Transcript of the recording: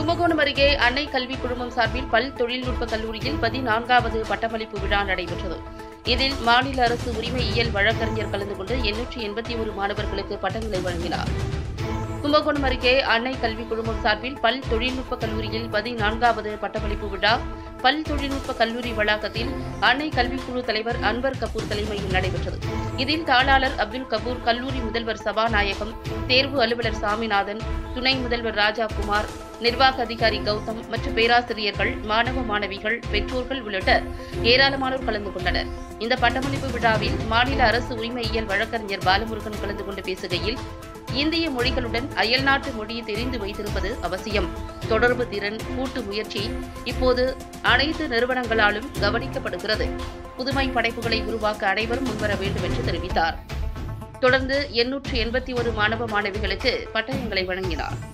கும்பகோணம் அருகே அன்னை கல்வி குழுமம் சார்பில் பல் தொழில்நுட்ப கல்லூரியில் பதினான்காவது பட்டமளிப்பு விழா நடைபெற்றது இதில் மாநில அரசு உரிமையியல் வழக்கறிஞர் கலந்து கொண்டு எண்ணூற்றி எண்பத்தி ஒரு மாணவர்களுக்கு பட்டங்களை வழங்கினார் கும்பகோணம் அருகே அன்னை கல்வி குழுமம் சார்பில் பல் தொழில்நுட்ப கல்லூரியில் பதினான்காவது பட்டமளிப்பு விழா பல் தொழில்நுட்ப கல்லூரி வளாகத்தில் அன்னை கல்விக்குழு தலைவர் அன்வர் கபூர் தலைமையில் நடைபெற்றது இதில் தாளாளர் அப்துல் கபூர் கல்லூரி முதல்வர் சபாநாயகம் தேர்வு அலுவலர் சாமிநாதன் துணை முதல்வர் ராஜா குமார் நிர்வாக அதிகாரி கௌதம் மற்றும் பேராசிரியர்கள் மாணவ மாணவிகள் பெற்றோர்கள் உள்ளிட்ட ஏராளமானோர் கலந்து கொண்டனர் இந்த பட்டமளிப்பு விழாவில் மாநில அரசு உரிமையியல் வழக்கறிஞர் பாலமுருகன் கலந்து கொண்டு பேசுகையில் இந்திய மொழிகளுடன் அயல்நாட்டு மொழியை தெரிந்து வைத்திருப்பது அவசியம் தொடர்பு திறன் கூட்டு முயற்சி இப்போது அனைத்து நிறுவனங்களாலும் கவனிக்கப்படுகிறது புதுமை படைப்புகளை உருவாக்க அனைவரும் முன்வர வேண்டும் என்று தெரிவித்தார் தொடர்ந்து எண்ணூற்று எண்பத்தி ஒரு மாணவ மாணவிகளுக்கு பட்டயங்களை வழங்கினார்